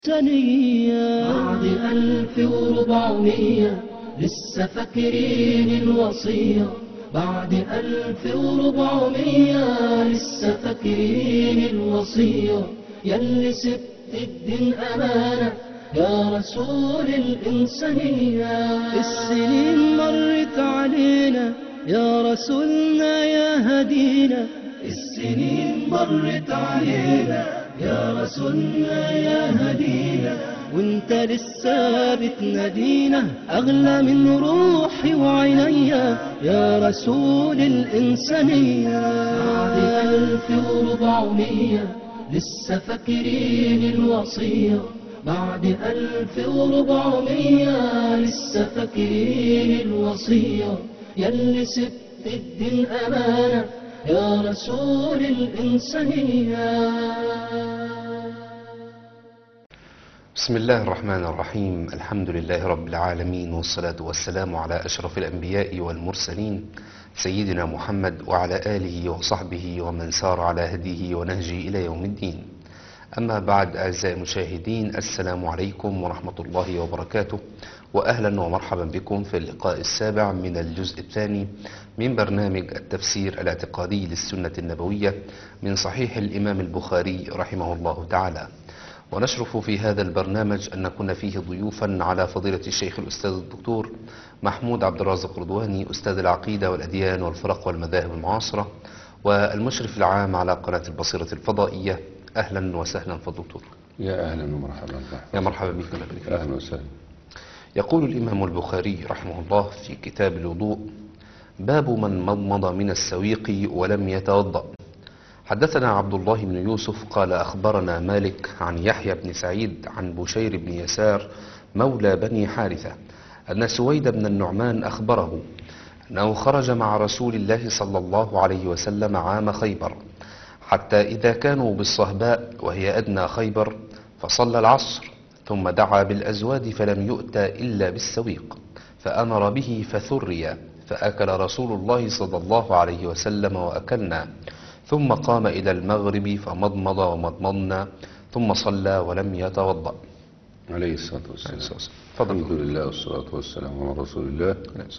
سنيا بعد ألف وربعمية لسه فاكرين الوصية بعد ألف وربعمية لسه فاكرين الوصية يلي سبت الدين أمانة يا رسول الإنسانية السنين مرت علينا يا رسولنا يا هدينا السنين مرت علينا يا رسولنا يا هدينا وانت لسه بتنادينا اغلى من روحي وعينيا يا رسول الانسانيه بعد ألف وربعمية لسه فاكرين الوصية بعد ألف وربعمية لسه فاكرين الوصية يلي سبت الدين أمانة يا رسول الإنسانية بسم الله الرحمن الرحيم الحمد لله رب العالمين والصلاة والسلام على أشرف الأنبياء والمرسلين سيدنا محمد وعلى آله وصحبه ومن سار على هديه ونهجه إلى يوم الدين أما بعد أعزائي المشاهدين السلام عليكم ورحمة الله وبركاته وأهلا ومرحبا بكم في اللقاء السابع من الجزء الثاني من برنامج التفسير الاعتقادي للسنة النبوية من صحيح الإمام البخاري رحمه الله تعالى ونشرف في هذا البرنامج أن نكون فيه ضيوفا على فضيلة الشيخ الأستاذ الدكتور محمود عبد الرازق رضواني أستاذ العقيدة والأديان والفرق والمذاهب المعاصرة والمشرف العام على قناة البصيرة الفضائية أهلا وسهلا فالدكتور يا اهلا ومرحبا بك. يا مرحبا بك الله يبارك فيك. اهلا وسهلا يقول الإمام البخاري رحمه الله في كتاب الوضوء باب من مضمض من السويق ولم يتوضأ حدثنا عبد الله بن يوسف قال أخبرنا مالك عن يحيى بن سعيد عن بشير بن يسار مولى بني حارثة أن سويد بن النعمان أخبره أنه خرج مع رسول الله صلى الله عليه وسلم عام خيبر حتى إذا كانوا بالصهباء وهي أدنى خيبر فصلى العصر ثم دعا بالأزواد فلم يؤت إلا بالسويق فأمر به فثري فأكل رسول الله صلى الله عليه وسلم وأكلنا ثم قام إلى المغرب فمضمض ومضمضنا ثم صلى ولم يتوضأ عليه الصلاه والسلام تفضل الحمد لله والصلاه والسلام على رسول الله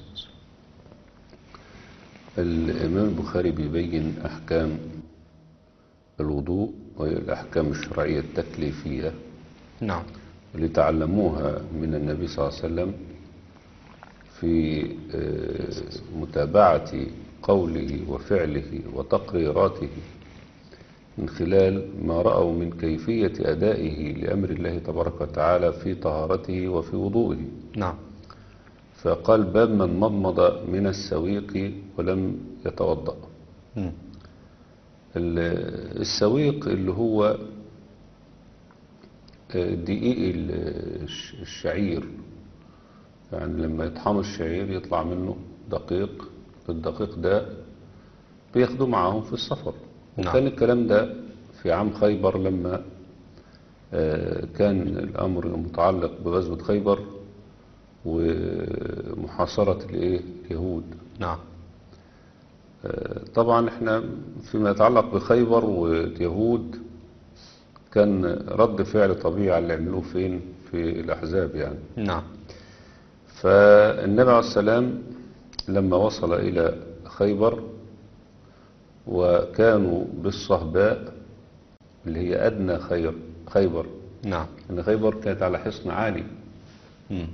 الامام البخاري بيبين احكام الوضوء وهي الاحكام الشرعيه التكليفيه نعم اللي تعلموها من النبي صلى الله عليه وسلم في آه، متابعه قوله وفعله وتقريراته من خلال ما رأوا من كيفية أدائه لأمر الله تبارك وتعالى في طهارته وفي وضوئه نعم فقال باب من مضمض من السويق ولم يتوضأ مم. ال- السويق اللي هو آه، دقيق ال- الش- الشعير يعني لما يطحن الشعير يطلع منه دقيق الدقيق ده بياخدوه معاهم في السفر نعم. وكان الكلام ده في عام خيبر لما آه، كان الأمر متعلق بغزوة خيبر ومحاصرة الإيه؟ اليهود نعم آه، طبعا احنا فيما يتعلق بخيبر واليهود كان رد فعل طبيعي على اللي عملوه فين في الأحزاب يعني نعم فالنبي عليه السلام لما وصل إلى خيبر وكانوا بالصهباء اللي هي أدنى خير خيبر نعم أن خيبر كانت على حصن عالي مم.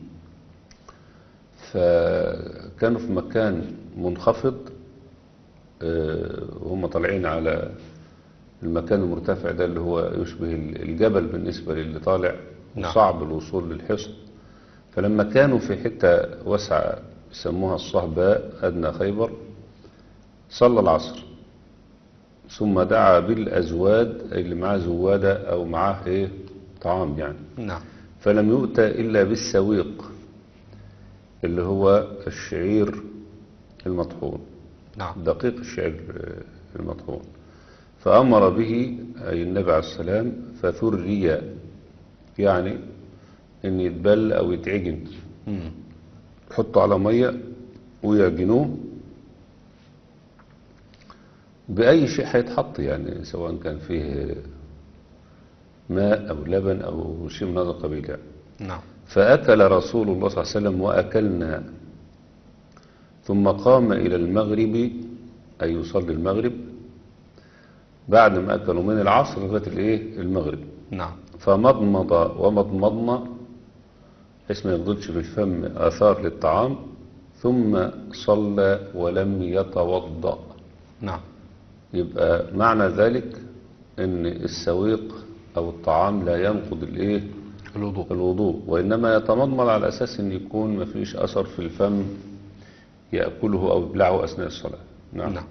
فكانوا في مكان منخفض آه، وهم طالعين على المكان المرتفع ده اللي هو يشبه الجبل بالنسبة للي طالع نعم. صعب الوصول للحصن فلما كانوا في حتة واسعة يسموها الصهباء أدنى خيبر صلى العصر ثم دعا بالأزواد اللي معاه زوادة أو معاه إيه طعام يعني نعم فلم يؤت إلا بالسويق اللي هو الشعير المطحون نعم دقيق الشعير المطحون فأمر به أي النبي عليه السلام فثري يعني إن يتبل أو يتعجن مم. يحطوا على مية ويعجنوه بأي شيء هيتحط يعني سواء كان فيه ماء أو لبن أو شيء من هذا القبيل يعني نعم فأكل رسول الله صلى الله عليه وسلم وأكلنا ثم قام إلى المغرب أي يصلي المغرب بعد ما أكلوا من العصر لغاية الإيه المغرب نعم فمضمض ومضمضنا بحيث ما يفضلش في الفم آثار للطعام ثم صلى ولم يتوضأ نعم يبقى معنى ذلك ان السويق او الطعام لا ينقض الايه الوضوء الوضوء وانما يتمضمض على اساس ان يكون ما فيش اثر في الفم ياكله او يبلعه اثناء الصلاه نعم, نعم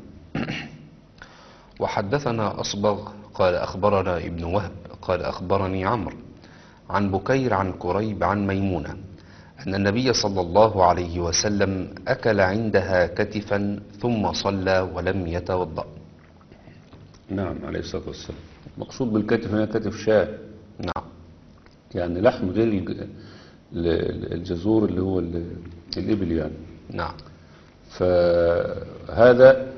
وحدثنا أصبغ قال أخبرنا ابن وهب قال أخبرني عمرو عن بكير عن كريب عن ميمونة أن النبي صلى الله عليه وسلم أكل عندها كتفا ثم صلى ولم يتوضأ نعم عليه الصلاه والسلام مقصود بالكتف هنا كتف شاه نعم يعني لحم غير الج- ال- الجزور اللي هو ال- الابل يعني نعم فهذا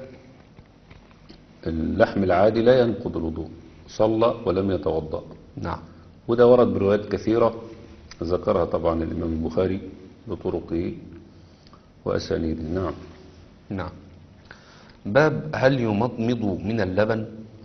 اللحم العادي لا ينقض الوضوء صلى ولم يتوضأ نعم وده ورد بروايات كثيرة ذكرها طبعا الإمام البخاري بطرقه وأسانيده نعم نعم باب هل يمضمض من اللبن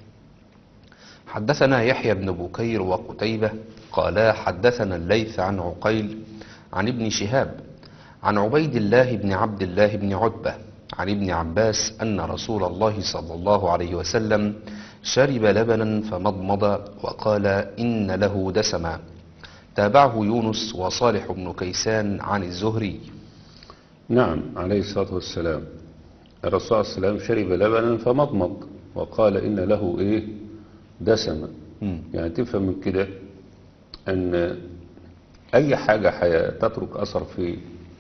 حدثنا يحيى بن بكير وقتيبة قالا حدثنا الليث عن عقيل عن ابن شهاب عن عبيد الله بن عبد الله بن عتبة عن ابن عباس أن رسول الله صلى الله عليه وسلم شرب لبنا فمضمض وقال إن له دسما تابعه يونس وصالح بن كيسان عن الزهري نعم عليه الصلاة والسلام الرسول صلى الله عليه وسلم شرب لبنا فمضمض وقال إن له إيه دسما مم. يعني تفهم من كده أن أي حاجة حي- تترك أثر في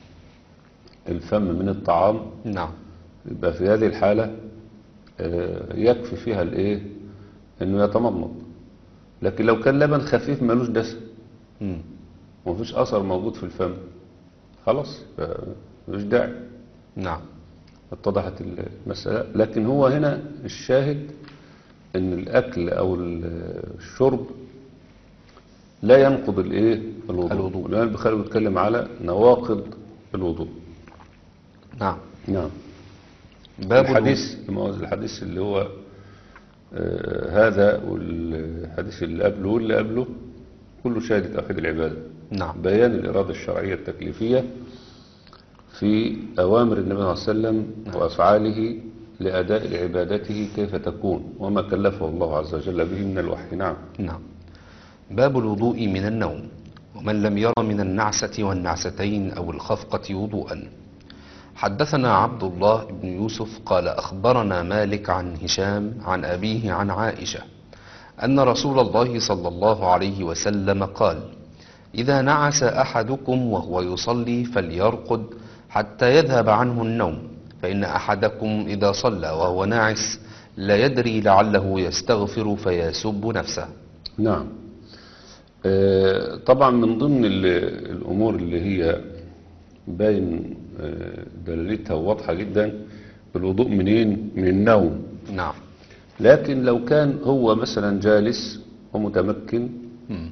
الفم من الطعام نعم يبقى في هذه الحالة آه، يكفي فيها الايه انه يتمضمض لكن لو كان لبن خفيف ملوش دسم مم. ومفيش اثر موجود في الفم خلاص آه، ملوش داعي نعم اتضحت المسألة لكن هو هنا الشاهد ان الاكل او ال- الشرب لا ينقض الايه الوضوء الوضوء. الإمام البخاري بيتكلم على نواقض الوضوء نعم نعم باب الحديث المؤاخذة الحديث اللي هو آه هذا والحديث اللي قبله واللي قبله كله شاهد توحيد العبادة نعم بيان الإرادة الشرعية التكليفية في أوامر النبي صلى الله عليه وسلم وأفعاله لأداء عبادته كيف تكون وما كلفه الله عز وجل به من الوحي نعم نعم باب الوضوء من النوم ومن لم ير من النعسة والنعستين أو الخفقة وضوءا حدثنا عبد الله بن يوسف قال أخبرنا مالك عن هشام عن أبيه عن عائشة أن رسول الله صلى الله عليه وسلم قال إذا نعس أحدكم وهو يصلي فليرقد حتى يذهب عنه النوم فإن أحدكم إذا صلى وهو ناعس لا يدري لعله يستغفر فيسب نفسه نعم آه، طبعا من ضمن ال- الأمور اللي هي باين آه، دلالتها واضحة جدا الوضوء منين من النوم نعم لكن لو كان هو مثلا جالس ومتمكن مم.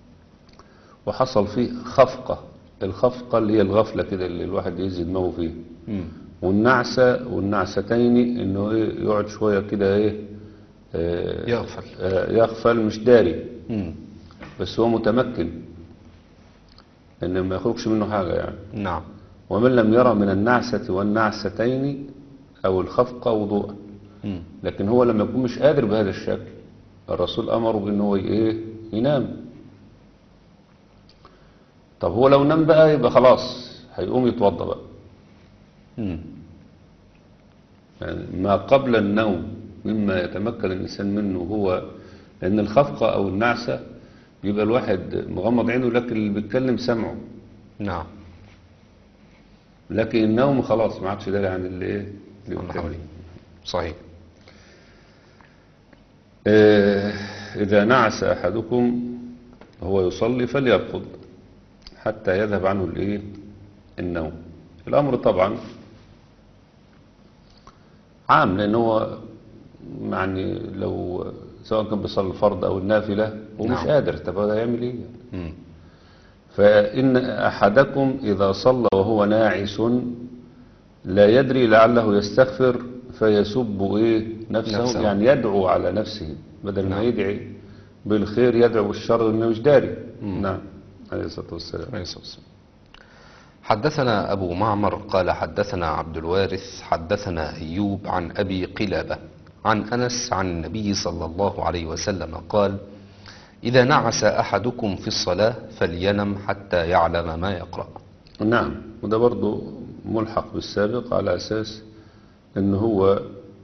وحصل فيه خفقة الخفقة اللي هي الغفلة كده اللي الواحد يهز دماغه فيها مم. والنعسة والنعستين انه ايه يقعد شوية كده ايه آه، يغفل. آه، يغفل مش داري مم. بس هو متمكن ان ما يخرجش منه حاجة يعني نعم ومن لم يرى من النعسة والنعستين او الخفقة وضوءا مم. لكن هو لما يكون مش قادر بهذا الشكل الرسول امره بان هو ايه ينام طب هو لو نام بقى يبقى خلاص هيقوم يتوضا بقى مم. يعني ما قبل النوم مما يتمكن الانسان منه هو لان الخفقه او النعسه يبقى الواحد مغمض عينه لكن اللي بيتكلم سمعه نعم لكن النوم خلاص ما عادش داري عن اللي ايه اللي عن قدامه. حواليه. صحيح آه، إذا نعس أحدكم وهو يصلي فليرقد حتى يذهب عنه الإيه؟ النوم الأمر طبعا عام لأن هو يعني لو سواء كان بيصلي الفرض أو النافلة ومش نعم. قادر طب هذا هيعمل ايه مم. فإن أحدكم إذا صلى وهو ناعس لا يدري لعله يستغفر فيسب إيه نفسه, نفسه. يعني يدعو على نفسه بدل ما نعم. يدعي بالخير يدعو بالشر إنه مش داري نعم عليه الصلاة والسلام عليه الصلاة والسلام. حدثنا أبو معمر قال حدثنا عبد الوارث حدثنا أيوب عن أبي قلابة عن أنس عن النبي صلى الله عليه وسلم قال إذا نعس أحدكم في الصلاة فلينم حتى يعلم ما يقرأ نعم وده برضو ملحق بالسابق على أساس إن هو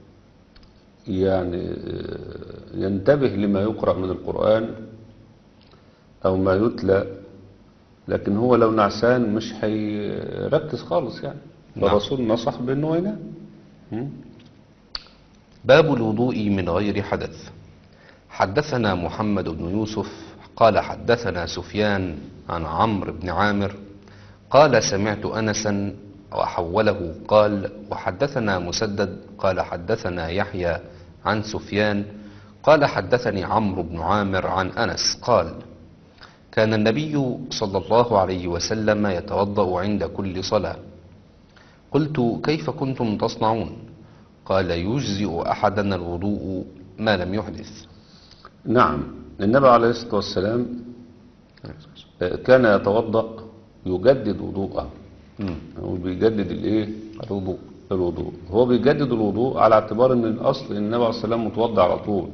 يعني آه، ينتبه لما يقرأ من القرآن أو ما يتلى لكن هو لو نعسان مش هيركز خالص يعني نعم. فالرسول نصح بأنه ينام م? باب الوضوء من غير حدث حدثنا محمد بن يوسف قال حدثنا سفيان عن عمرو بن عامر قال سمعت انسا وحوله قال وحدثنا مسدد قال حدثنا يحيى عن سفيان قال حدثني عمرو بن عامر عن انس قال كان النبي صلى الله عليه وسلم يتوضا عند كل صلاه قلت كيف كنتم تصنعون قال يجزئ أحدنا الوضوء ما لم يحدث نعم النبي عليه الصلاة والسلام آه، كان يتوضأ يجدد وضوءه مم. هو بيجدد الايه الوضوء الوضوء هو بيجدد الوضوء على اعتبار ان الاصل ان النبي عليه الصلاه والسلام متوضع على طول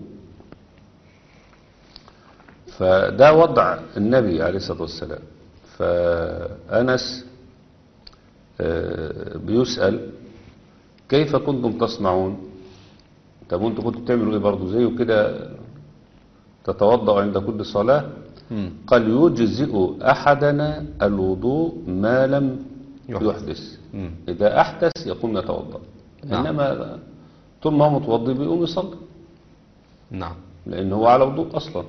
فده وضع النبي عليه الصلاه والسلام فانس آه، بيسال كيف كنتم تصنعون طب وانتوا كنتوا بتعملوا ايه برضه زيه كده تتوضا عند كل صلاه مم. قال يجزئ احدنا الوضوء ما لم يحدث. يحدث مم. إذا أحدث يقوم يتوضأ نعم. إنما طول ما هو متوضي بيقوم يصلي نعم لأن هو على وضوء أصلا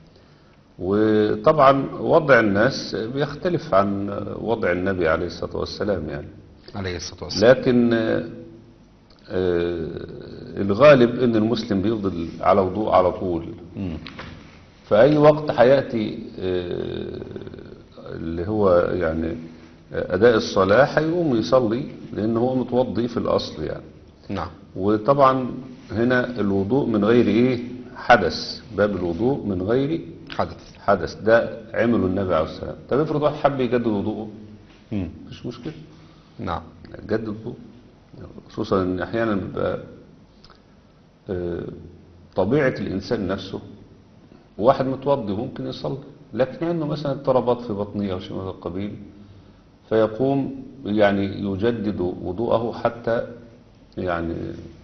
وطبعا وضع الناس بيختلف عن وضع النبي عليه الصلاة والسلام يعني عليه الصلاة والسلام لكن آه، آه، الغالب ان المسلم بيفضل على وضوء على طول مم. فأي وقت هيأتي آه، اللي هو يعني آه، أداء الصلاة هيقوم يصلي لأن هو متوضي في الأصل يعني نعم وطبعا هنا الوضوء من غير إيه حدث باب الوضوء من غير حدث حدث ده عمله النبي عليه الصلاة والسلام طب افرض واحد حب يجدد وضوءه مم. مش مشكلة نعم جدد وضوء خصوصا ان احيانا بيبقى آه، طبيعة الانسان نفسه واحد متوضي ممكن يصلي لكن عنده مثلا اضطرابات في بطنية او شيء من هذا القبيل فيقوم يعني يجدد وضوءه حتى يعني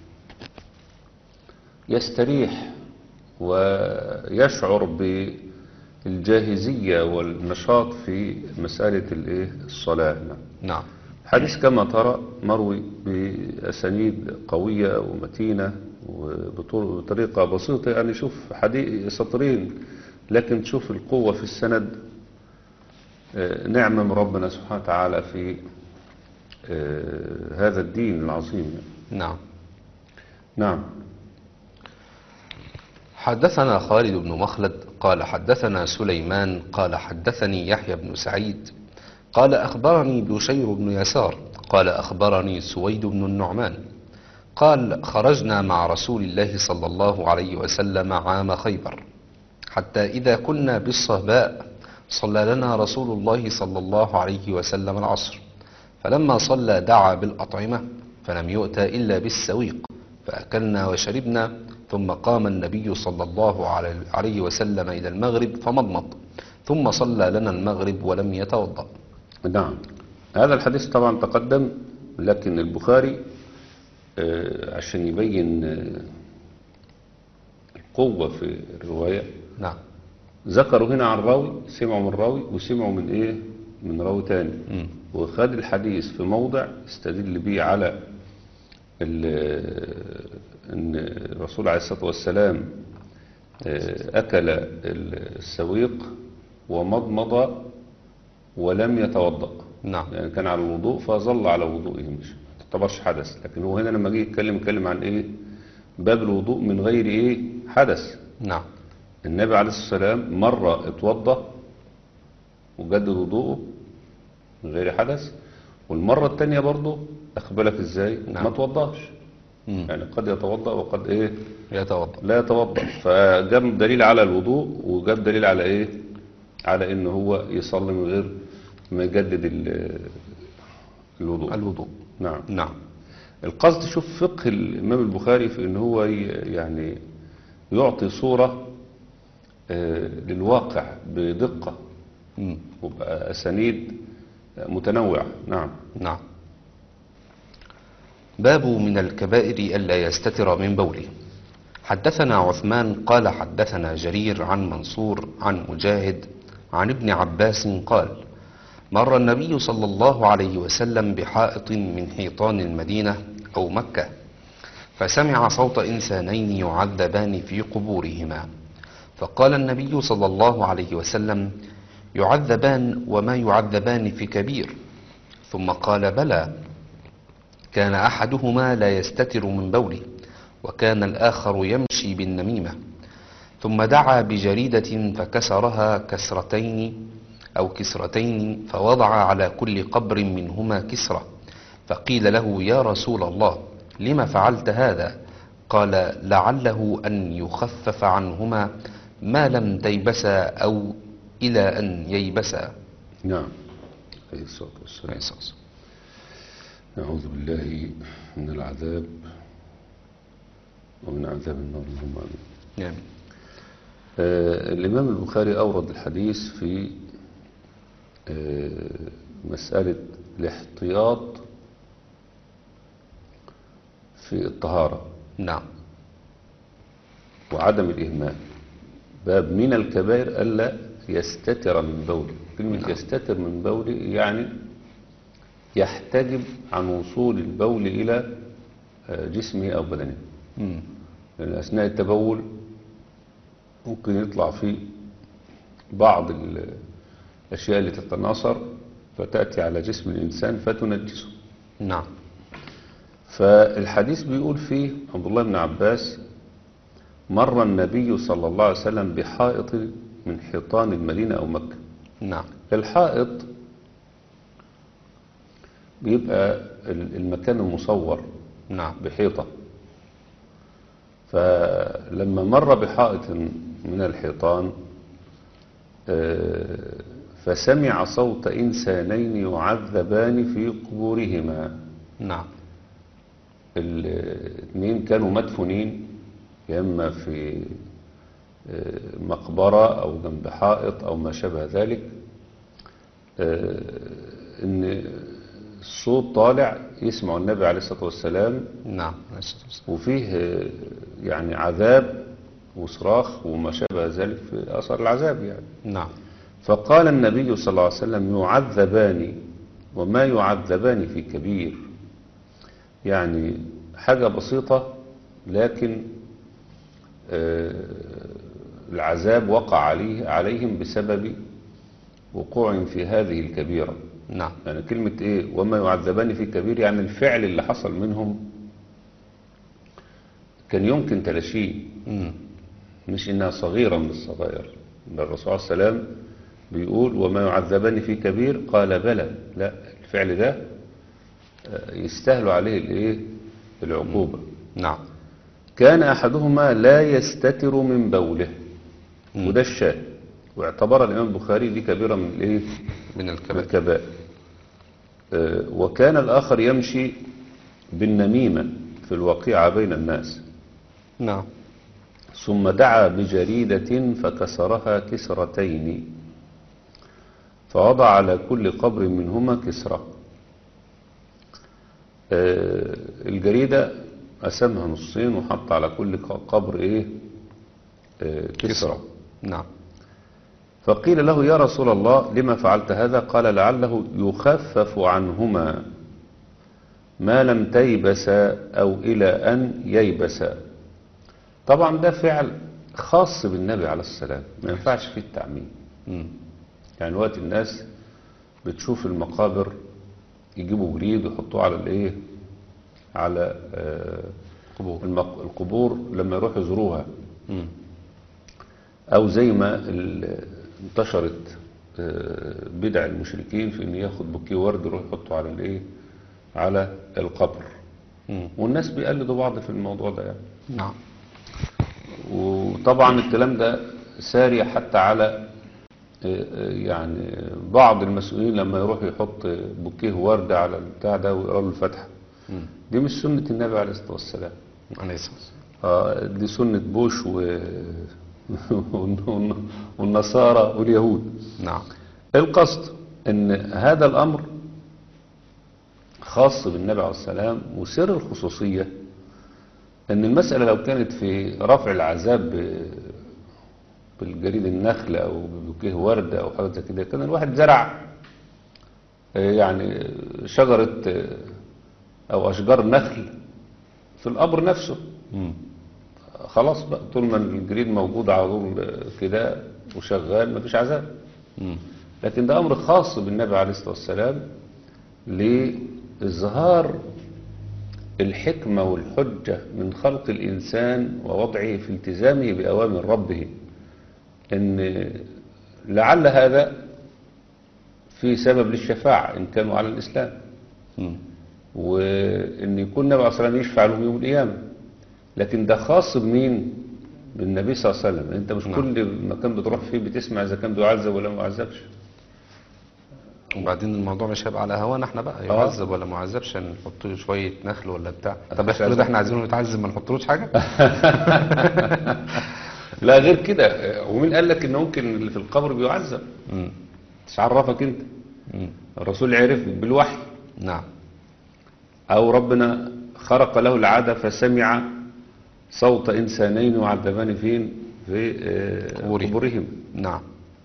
يستريح ويشعر بالجاهزية والنشاط في مسألة الإيه؟ الصلاة نعم. نعم حديث كما ترى مروي بأسانيد قوية ومتينة وبطريقة بسيطة يعني شوف حديث سطرين لكن تشوف القوة في السند آه، نعمة من ربنا سبحانه وتعالى في آه، هذا الدين العظيم نعم نعم حدثنا خالد بن مخلد قال حدثنا سليمان قال حدثني يحيى بن سعيد قال أخبرني بشير بن يسار قال أخبرني سويد بن النعمان قال خرجنا مع رسول الله صلى الله عليه وسلم عام خيبر حتى إذا كنا بالصهباء صلى لنا رسول الله صلى الله عليه وسلم العصر فلما صلى دعا بالأطعمة فلم يؤتى إلا بالسويق فأكلنا وشربنا ثم قام النبي صلى الله عليه- عليه وسلم إلى المغرب فمضمض ثم صلى لنا المغرب ولم يتوضأ نعم هذا الحديث طبعا تقدم لكن البخاري آه، عشان يبين آه، القوة في الرواية نعم ذكروا هنا عن راوي سمعوا من راوي وسمعوا من ايه من راوي تاني مم. وخد الحديث في موضع استدل بيه على ال- ان الرسول عليه الصلاة والسلام آه، اكل السويق ومضمض ولم يتوضأ نعم يعني كان على الوضوء فظل على وضوئه مش ما تعتبرش حدث لكن هو هنا لما جه يتكلم يتكلم عن ايه باب الوضوء من غير ايه حدث نعم النبي عليه الصلاة والسلام مرة اتوضى وجدد وضوءه من غير حدث والمرة التانية برضه أخبرك ازاي نعم. ما توضاش مم. يعني قد يتوضأ وقد ايه يتوضأ لا يتوضأ فجاب دليل على الوضوء وجاب دليل على ايه على ان هو يصلي من غير ما يجدد ال- الوضوء الوضوء نعم نعم القصد شوف فقه الإمام البخاري في ان هو ي- يعني يعطي صورة آه، للواقع بدقة مم. وبأسانيد متنوعة نعم نعم باب من الكبائر ألا يستتر من بوله حدثنا عثمان قال حدثنا جرير عن منصور عن مجاهد عن ابن عباس قال مر النبي صلى الله عليه وسلم بحائط من حيطان المدينة أو مكة فسمع صوت إنسانين يعذبان في قبورهما فقال النبي صلى الله عليه وسلم يعذبان وما يعذبان في كبير ثم قال بلى كان احدهما لا يستتر من بوله وكان الاخر يمشي بالنميمه ثم دعا بجريده فكسرها كسرتين او كسرتين فوضع على كل قبر منهما كسره فقيل له يا رسول الله لم فعلت هذا قال لعله ان يخفف عنهما ما لم تيبسا او الى ان ييبسا نعم عليه الصلاة والسلام نعوذ بالله من العذاب ومن عذاب النار اللهم آمين نعم آه، الإمام البخاري أورد الحديث في آه، مسألة الاحتياط في الطهارة نعم وعدم الإهمال باب من الكبائر ألا يستتر من بوله كلمة نعم. يستتر من بوله يعني يحتجب عن وصول البول إلى آه، جسمه أو بدنه مم. لأن أثناء التبول ممكن يطلع فيه بعض ال- الأشياء اللي تتناثر فتأتي على جسم الإنسان فتنجسه نعم فالحديث بيقول فيه عبد الله بن عباس مر النبي صلى الله عليه وسلم بحائط من حيطان المدينة أو مكة نعم الحائط بيبقى ال- المكان المصور نعم بحيطة فلما مر بحائط من الحيطان آه، فسمع صوت إنسانين يعذبان في قبورهما نعم الاثنين كانوا مدفونين يا إما في آه، مقبرة أو جنب حائط أو ما شابه ذلك آه، إن الصوت طالع يسمع النبي عليه الصلاة والسلام نعم عليه الصلاة والسلام. وفيه آه، يعني عذاب وصراخ وما شابه ذلك في أثر العذاب يعني نعم فقال النبي صلى الله عليه وسلم يعذبان وما يعذبان في كبير يعني حاجة بسيطة لكن آه، العذاب وقع عليه عليهم بسبب وقوعهم في هذه الكبيرة نعم يعني كلمة ايه وما يعذبان في كبير يعني الفعل اللي حصل منهم كان يمكن تلاشيه مم. مش انها صغيرة من الصغائر إن الرسول صلى الله عليه وسلم بيقول وما يعذبان في كبير قال بلى لا الفعل ده آه، يستاهل عليه الايه العقوبة نعم كان احدهما لا يستتر من بوله مم. وده الشاهد واعتبر الامام البخاري دي كبيرة من الايه من من الكبائر الكبائر آه، وكان الآخر يمشي بالنميمة في الوقيعة بين الناس نعم ثم دعا بجريدة فكسرها كسرتين فوضع على كل قبر منهما كسرة آه، الجريدة قسمها نصين وحط على كل قبر ايه آه، كسرة نعم فقيل له يا رسول الله لما فعلت هذا قال لعله يخفف عنهما ما لم تيبس أو إلى أن ييبس طبعا ده فعل خاص بالنبي عليه السلام ما ينفعش فيه التعميم مم. يعني وقت الناس بتشوف المقابر يجيبوا جريد ويحطوه على الايه على آه، قبور المق- القبور لما يروحوا يزوروها مم. أو زي ما ال- انتشرت آه، بدع المشركين في إن ياخد بوكيه ورد ويروح يحطه على الإيه على القبر مم. والناس بيقلدوا بعض في الموضوع ده يعني نعم وطبعا الكلام ده ساري حتى على آه، آه، يعني بعض المسؤولين لما يروح يحط بوكيه ورد على البتاع ده ويقرا له الفاتحه مم. دي مش سنة النبي عليه الصلاة والسلام عليه الصلاة والسلام. آه، دي سنة بوش و... والنصارى واليهود نعم القصد ان هذا الامر خاص بالنبي عليه السلام وسر الخصوصية ان المسألة لو كانت في رفع العذاب ب- بالجريد النخل او ببوكيه ورد او حاجة زي كده كان الواحد زرع آه، يعني شجرة آه، او اشجار نخل في القبر نفسه مم. خلاص بقى طول ما الجريد موجود على طول آه، كده وشغال مفيش عذاب مم. لكن ده أمر خاص بالنبي عليه الصلاة والسلام لإظهار الحكمة والحجة من خلق الإنسان ووضعه في التزامه بأوامر ربه إن لعل هذا في سبب للشفاعة إن كانوا على الإسلام مم. وإن يكون النبي عليه الصلاة والسلام يشفع لهم يوم القيامة لكن ده خاص بمين؟ بالنبي صلى الله عليه وسلم أنت مش نعم. كل مكان بتروح فيه بتسمع إذا كان بيعذب ولا ما يعذبش وبعدين الموضوع مش هيبقى على هوانا احنا بقى يعذب ولا ما يعذبش نحط له شويه نخل ولا بتاع طب مش افرض عايزين- احنا عايزينه يتعذب ما نحطلوش حاجه لا غير كده ومين قال لك ان ممكن اللي في القبر بيعذب مم. مش عرفك انت مم. الرسول عرف بالوحي نعم او ربنا خرق له العاده فسمع صوت انسانين يعذبان فين في آه، قبورهم. قبورهم نعم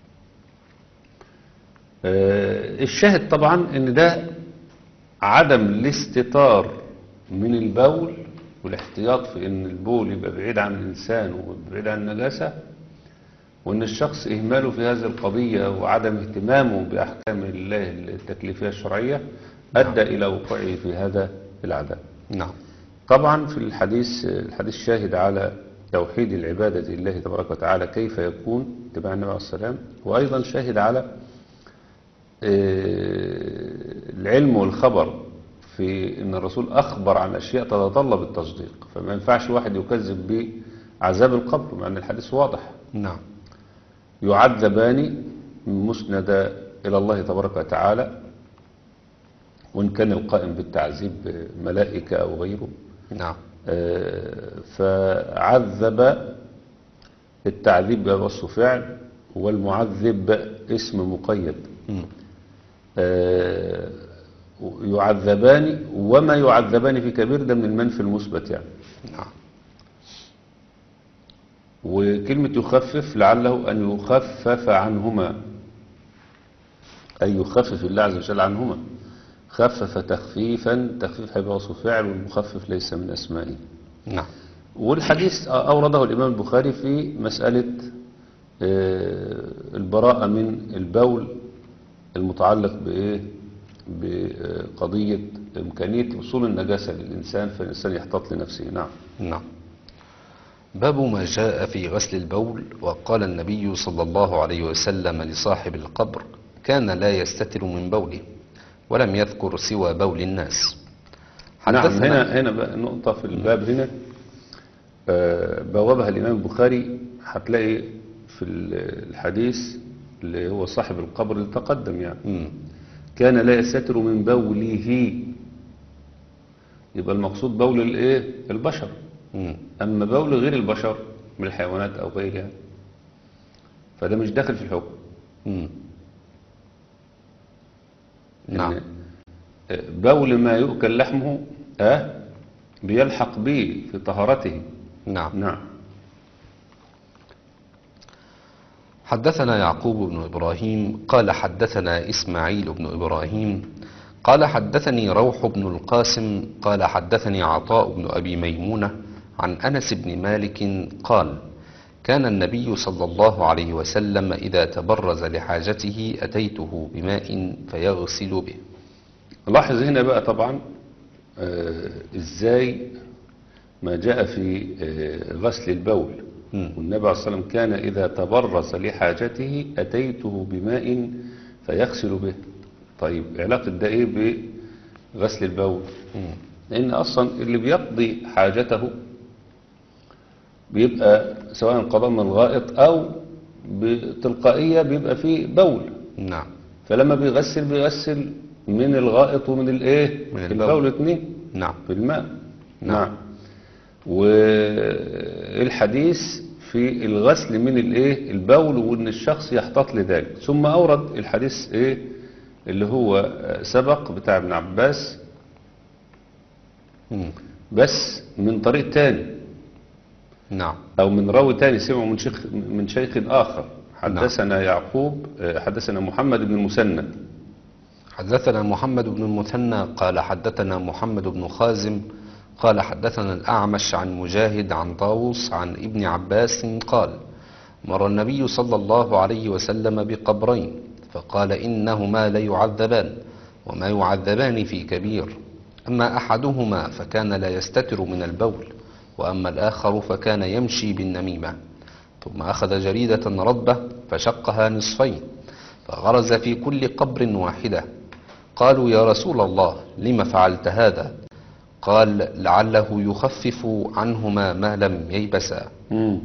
آه، الشاهد طبعا ان ده عدم الاستتار من البول والاحتياط في ان البول يبقى بعيد عن الانسان وبعيد عن النجاسه وان الشخص اهماله في هذه القضيه وعدم اهتمامه باحكام الله التكليفيه الشرعيه ادى الى وقوعه في هذا العذاب. نعم طبعا في الحديث الحديث شاهد على توحيد العبادة لله تبارك وتعالى كيف يكون اتباع النبي عليه السلام وأيضا شاهد على آه، العلم والخبر في أن الرسول أخبر عن أشياء تتطلب التصديق فما ينفعش واحد يكذب بعذاب القبر مع أن الحديث واضح نعم يعذبان مسند إلى الله تبارك وتعالى وإن كان القائم بالتعذيب ملائكة أو غيره نعم آه، فعذب التعذيب بقى وصف فعل والمعذب اسم مقيد مم. آه، يعذبان وما يعذبان في كبير ده من المنفي المثبت يعني نعم وكلمة يخفف لعله أن يخفف عنهما أي يخفف الله عز وجل عنهما خفف تخفيفا تخفيف هيبقى وصف فعل والمخفف ليس من أسمائه نعم والحديث أورده الإمام البخاري في مسألة آه، البراءة من البول المتعلق بإيه بقضية إمكانية وصول النجاسة للإنسان فالإنسان يحتاط لنفسه نعم نعم باب ما جاء في غسل البول وقال النبي صلى الله عليه وسلم لصاحب القبر كان لا يستتر من بوله ولم يذكر سوى بول الناس نعم حدثنا هنا هنا بقى نقطة في الباب هنا آه، بوابها الإمام البخاري هتلاقي في ال- الحديث اللي هو صاحب القبر اللي تقدم يعني مم. كان لا يستتر من بوله يبقى المقصود بول الايه البشر مم. اما بول غير البشر من الحيوانات او غيرها فده مش داخل في الحكم مم. إن نعم بول ما يؤكل لحمه اه بيلحق به في طهارته نعم نعم حدثنا يعقوب بن إبراهيم قال حدثنا إسماعيل بن إبراهيم قال حدثني روح بن القاسم قال حدثني عطاء بن أبي ميمونة عن أنس بن مالك قال كان النبي صلى الله عليه وسلم إذا تبرز لحاجته أتيته بماء فيغسل به لاحظ هنا بقى طبعا آه ازاي ما جاء في آه غسل البول مم. والنبي عليه الصلاة والسلام كان إذا تبرز لحاجته أتيته بماء فيغسل به طيب علاقة ده إيه بغسل البول لأن أصلا اللي بيقضي حاجته بيبقى سواء قضاء من الغائط أو بتلقائية بيبقى فيه بول نعم فلما بيغسل بيغسل من الغائط ومن الايه من البول. البول اتنين نعم في الماء نعم. نعم والحديث في الغسل من الايه البول وان الشخص يحتاط لذلك ثم اورد الحديث ايه اللي هو سبق بتاع ابن عباس مم. بس من طريق تاني نعم او من راوي تاني سمعه من شيخ من شيخ اخر حدثنا يعقوب آه، حدثنا محمد بن المثنى حدثنا محمد بن المثنى قال حدثنا محمد بن خازم قال حدثنا الأعمش عن مجاهد عن طاووس عن ابن عباس قال مر النبي صلى الله عليه وسلم بقبرين فقال إنهما ليعذبان وما يعذبان في كبير أما أحدهما فكان لا يستتر من البول وأما الآخر فكان يمشي بالنميمة ثم أخذ جريدة رطبة فشقها نصفين فغرز في كل قبر واحدة قالوا يا رسول الله لم فعلت هذا قال لعله يخفف عنهما ما لم ييبسا مم.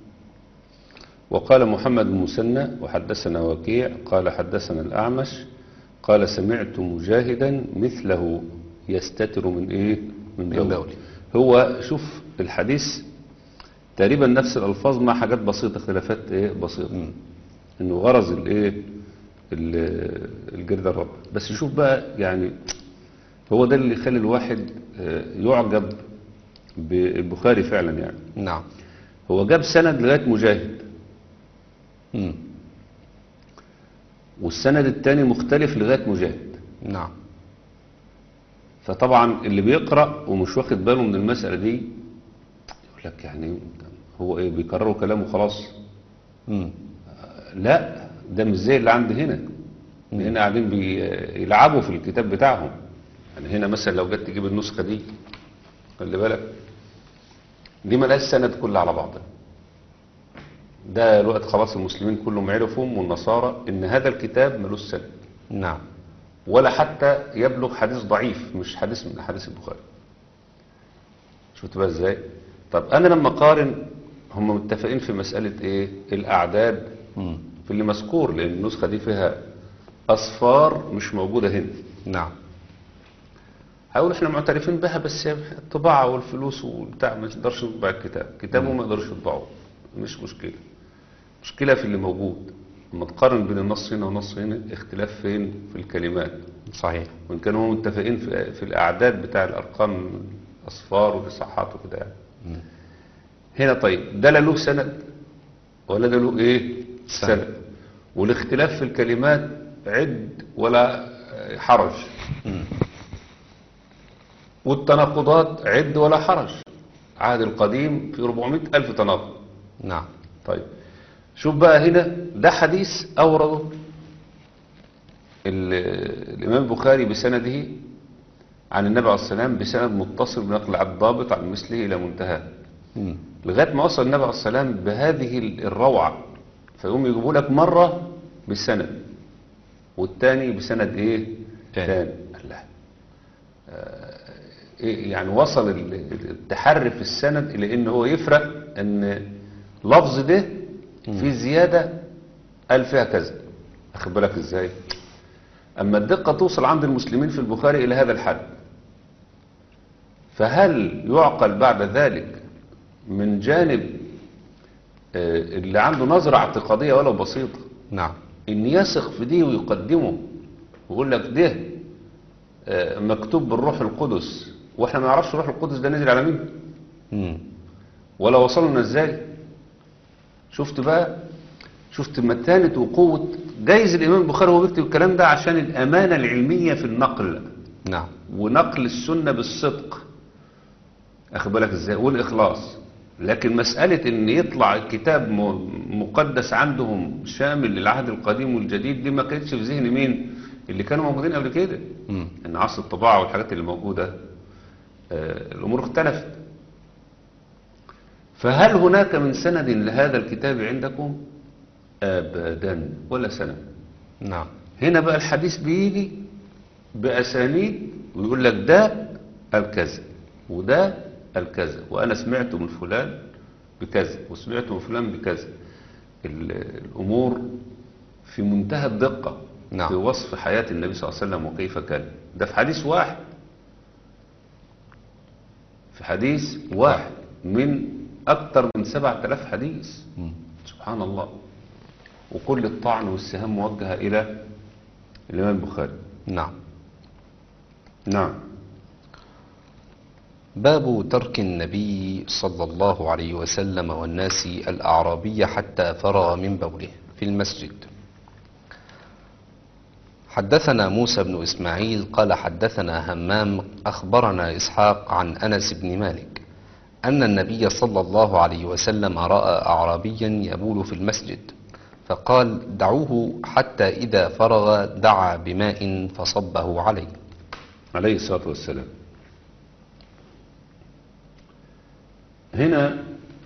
وقال محمد بن مسنى وحدثنا وكيع قال حدثنا الأعمش قال سمعت مجاهدا مثله يستتر من إيه من من بول بول. هو شوف الحديث تقريبا نفس الألفاظ مع حاجات بسيطة اختلافات إيه بسيطة إنه غرز الإيه ال- الجردة الرب بس شوف بقى يعني هو ده اللي يخلي الواحد آه، يعجب بالبخاري فعلا يعني نعم هو جاب سند لغاية مجاهد مم. والسند التاني مختلف لغاية مجاهد نعم فطبعا اللي بيقرأ ومش واخد باله من المسألة دي يقول لك يعني هو ايه بيكرروا كلامه خلاص مم. لا ده مش زي اللي عندي هنا هنا قاعدين بيلعبوا في الكتاب بتاعهم يعني هنا مثلا لو جيت تجيب النسخة دي خلي بالك دي ملهاش سند كله على بعضها ده الوقت خلاص المسلمين كلهم عرفوا والنصارى ان هذا الكتاب ملوش سند نعم ولا حتى يبلغ حديث ضعيف مش حديث من احاديث البخاري شفت بقى ازاي طب انا لما اقارن هم متفقين في مسألة ايه الاعداد مم. في اللي مذكور لان النسخة دي فيها اصفار مش موجودة هنا نعم هقول احنا معترفين بها بس الطباعة والفلوس والبتاع ما نقدرش نطبع الكتاب كتابه ما يقدرش يطبعه مش مشكلة مشكلة في اللي موجود لما تقارن بين النص هنا والنص هنا اختلاف فين في الكلمات صحيح وان كانوا هم متفقين في, في الاعداد بتاع الارقام اصفار والاصحاحات وكده يعني هنا طيب ده لا له سند ولا ده له ايه سند. سند والاختلاف في الكلمات عد ولا حرج والتناقضات عد ولا حرج عهد القديم في 400 ألف تناقض نعم طيب شوف بقى هنا ده حديث أورده ال- الإمام البخاري بسنده عن النبي عليه السلام بسند متصل بنقل عبد ضابط عن مثله إلى منتهى مم. لغاية ما وصل النبي عليه السلام بهذه ال- الروعة فيقوم يجيبوا لك مرة بالسند والتاني بسند ايه تاني. تاني الله آه، إيه يعني وصل ال- ال- التحري في السند الى ان هو يفرق ان لفظ ده في زيادة قال فيها كذا اخد بالك ازاي اما الدقة توصل عند المسلمين في البخاري الى هذا الحد فهل يعقل بعد ذلك من جانب آه، اللي عنده نظرة اعتقادية ولو بسيطة نعم ان يثق في دي ويقدمه ويقول لك ده آه، مكتوب بالروح القدس واحنا ما نعرفش الروح القدس ده نزل على مين مم. ولا وصل لنا ازاي شفت بقى شفت متانة وقوة جايز الامام البخاري هو بيكتب الكلام ده عشان الامانة العلمية في النقل نعم ونقل السنة بالصدق اخد بالك ازاي والاخلاص لكن مسألة ان يطلع كتاب م- مقدس عندهم شامل للعهد القديم والجديد دي ما كانتش في ذهن مين اللي كانوا موجودين قبل كده مم. ان عصر الطباعة والحاجات اللي موجودة آه، الامور اختلفت فهل هناك من سند لهذا الكتاب عندكم أبدا ولا سند نعم هنا بقى الحديث بيجي بأسانيد ويقول لك ده الكذا وده الكذا وأنا سمعته من فلان بكذا وسمعته من فلان بكذا ال- الأمور في منتهى الدقة نعم. في وصف حياة النبي صلى الله عليه وسلم وكيف كان ده في حديث واحد في حديث واحد من أكثر من سبعة آلاف حديث مم. سبحان الله وكل الطعن والسهام موجهة إلى الإمام البخاري نعم نعم باب ترك النبي صلى الله عليه وسلم والناس الأعرابي حتى فرغ من بوله في المسجد حدثنا موسى بن إسماعيل قال حدثنا همام أخبرنا إسحاق عن أنس بن مالك أن النبي صلى الله عليه وسلم رأى أعرابيا يبول في المسجد فقال دعوه حتى إذا فرغ دعا بماء فصبه عليه عليه الصلاة والسلام هنا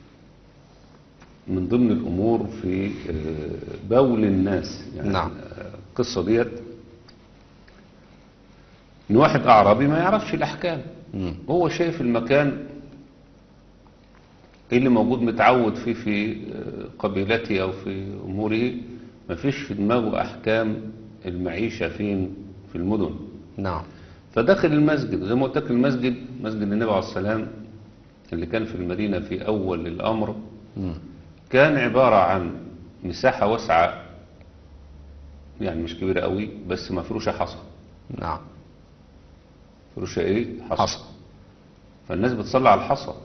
من ضمن الأمور في آه، بول الناس يعني نعم. آه، القصة ديت إن واحد أعرابي ما يعرفش الأحكام مم. هو شايف المكان اللي موجود متعود فيه في آه، قبيلته أو في أموره ما فيش في دماغه أحكام المعيشة فين في المدن نعم فدخل المسجد زي ما قلت لك المسجد مسجد النبي عليه السلام اللي كان في المدينة في أول الأمر مم. كان عبارة عن مساحة واسعة يعني مش كبيرة قوي بس مفروشة حصى نعم مفروشة ايه حصى فالناس بتصلي على الحصى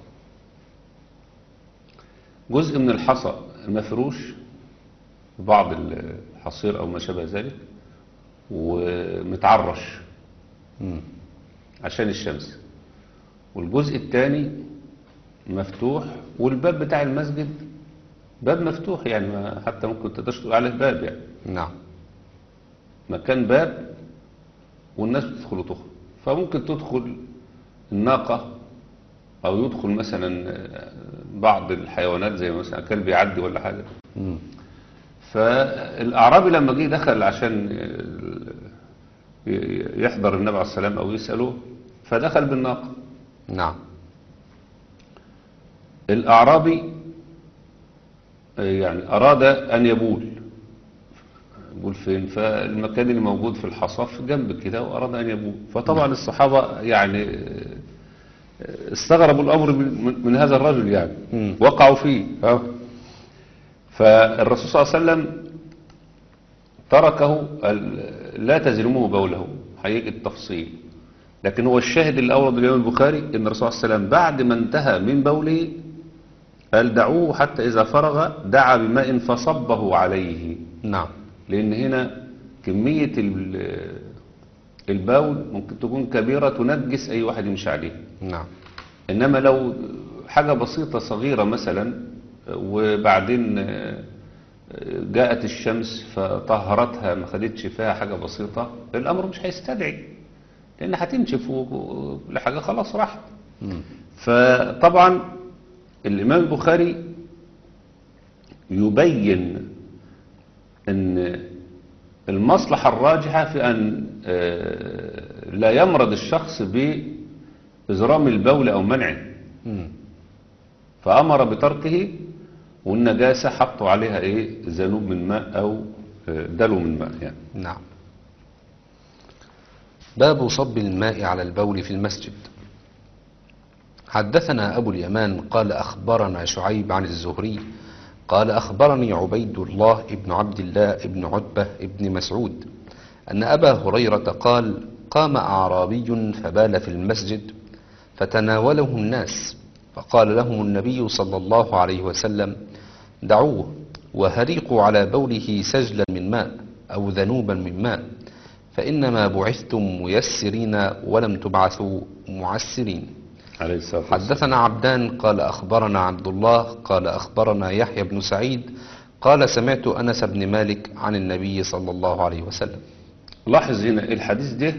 جزء من الحصى مفروش بعض الحصير أو ما شابه ذلك ومتعرش مم. عشان الشمس والجزء الثاني مفتوح والباب بتاع المسجد باب مفتوح يعني ما حتى ممكن تقدرش تقول عليه باب يعني نعم مكان باب والناس بتدخل وتخرج فممكن تدخل الناقة أو يدخل مثلا بعض الحيوانات زي مثلا كلب يعدي ولا حاجة مم. فالأعرابي لما جه دخل عشان يحضر النبي عليه السلام أو يسأله فدخل بالناقة نعم الأعرابي يعني أراد أن يبول يبول فين فالمكان اللي موجود في الحصاف جنب كده وأراد أن يبول فطبعا الصحابة يعني استغربوا الأمر من, من هذا الرجل يعني مم. وقعوا فيه ها. فالرسول صلى الله عليه وسلم تركه ال- لا تزرموه بوله هيجي التفصيل لكن هو الشاهد اللي أورد الإمام البخاري إن الرسول صلى الله عليه وسلم بعد ما انتهى من بوله قال دعوه حتى إذا فرغ دعا بماء فصبه عليه نعم لأن هنا كمية ال- البول ممكن تكون كبيرة تنجس أي واحد يمشي عليه نعم إنما لو حاجة بسيطة صغيرة مثلا وبعدين جاءت الشمس فطهرتها ما خدتش فيها حاجة بسيطة الأمر مش هيستدعي لأن هتنشف وكل حاجة خلاص راحت مم. فطبعا الإمام البخاري يبين أن المصلحة الراجحة في أن آه، لا يمرض الشخص بإزرام البول أو منعه مم. فأمر بتركه والنجاسة حطوا عليها إيه ذنوب من ماء أو آه، دلو من ماء يعني نعم باب صب الماء على البول في المسجد حدثنا أبو اليمان قال أخبرنا شعيب عن الزهري قال أخبرني عبيد الله ابن عبد الله ابن عتبة ابن مسعود أن أبا هريرة قال قام أعرابي فبال في المسجد فتناوله الناس فقال لهم النبي صلى الله عليه وسلم دعوه وهريقوا على بوله سجلا من ماء أو ذنوبا من ماء فإنما بعثتم ميسرين ولم تبعثوا معسرين عليه الصلاة والسلام حدثنا عبدان قال أخبرنا عبد الله قال أخبرنا يحيى بن سعيد قال سمعت أنس بن مالك عن النبي صلى الله عليه وسلم لاحظ هنا الحديث ده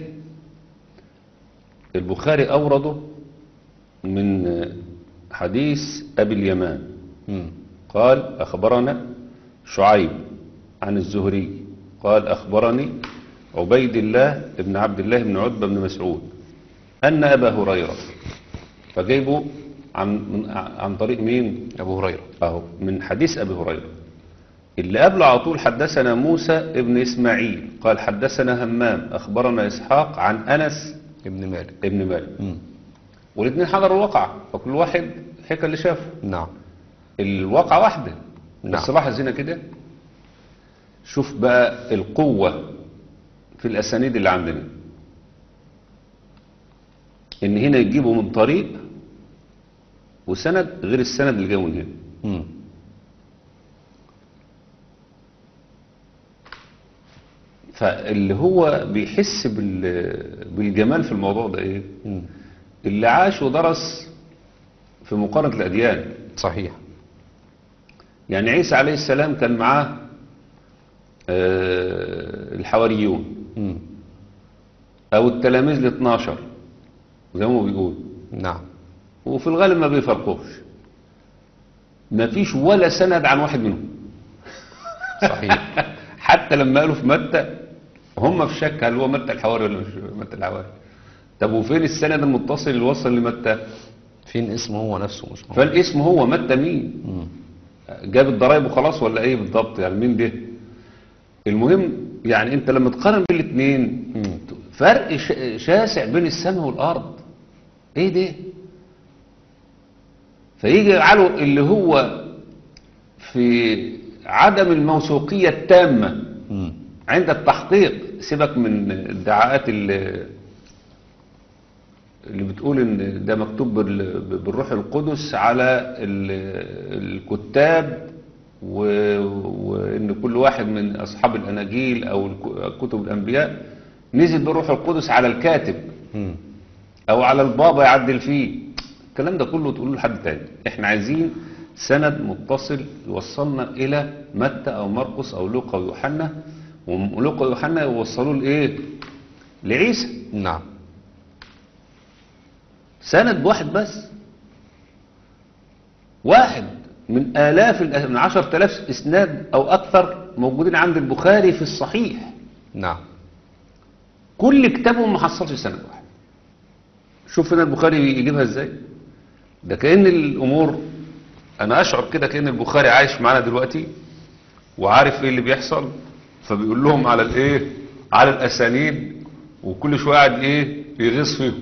البخاري أورده من حديث أبي اليمان مم. قال أخبرنا شعيب عن الزهري قال أخبرني عبيد الله بن عبد الله بن عتبة بن مسعود أن أبا هريرة فجايبه عن من عن طريق مين؟ أبو هريرة أهو من حديث أبي هريرة اللي قبله على طول حدثنا موسى ابن إسماعيل قال حدثنا همام أخبرنا إسحاق عن أنس ابن مالك ابن مالك مم. والاثنين حضروا الواقعة فكل واحد حكى اللي شافه نعم الواقعة واحدة نعم. بس لاحظ هنا كده شوف بقى القوة في الأسانيد اللي عندنا إن هنا يجيبوا من طريق وسند غير السند اللي جاي من هنا مم. فاللي هو بيحس بال- بالجمال في الموضوع ده إيه مم. اللي عاش ودرس في مقارنة الأديان صحيح يعني عيسى عليه السلام كان معاه آه، الحواريون مم. او التلاميذ ال 12 زي ما هو بيقول نعم وفي الغالب ما بيفرقوش ما فيش ولا سند عن واحد منهم صحيح حتى لما قالوا في متى هم في شك هل هو متى الحواري ولا مش متى الحواري طب وفين السند المتصل اللي وصل لمتى فين اسمه هو نفسه مش موجود فالاسم هو متى مين مم. جاب الضرايب وخلاص ولا ايه بالضبط يعني مين ده المهم يعني انت لما تقارن بين الاثنين مم. فرق ش- شاسع بين السماء والارض ايه ده فيجي على اللي هو في عدم الموثوقية التامة مم. عند التحقيق سيبك من ادعاءات اللي, اللي بتقول ان ده مكتوب بال- بالروح القدس على ال- الكتاب و- وان كل واحد من اصحاب الاناجيل او الك- كتب الانبياء نزل بالروح القدس على الكاتب مم. او على البابا يعدل فيه الكلام ده كله تقوله لحد تاني احنا عايزين سند متصل يوصلنا الى متى او مرقس او لوقا ويوحنا ولوقا ويوحنا يوصلوه لايه لعيسى نعم سند واحد بس واحد من آلاف الأ- من عشر تلاف إسناد أو أكثر موجودين عند البخاري في الصحيح نعم كل كتابهم ما حصلش سند واحد شوف هنا البخاري يجيبها ازاي ده كأن الأمور أنا أشعر كده كأن البخاري عايش معانا دلوقتي وعارف إيه اللي بيحصل فبيقول لهم على الإيه على الأسانيد وكل شوية قاعد إيه يغيظ فيهم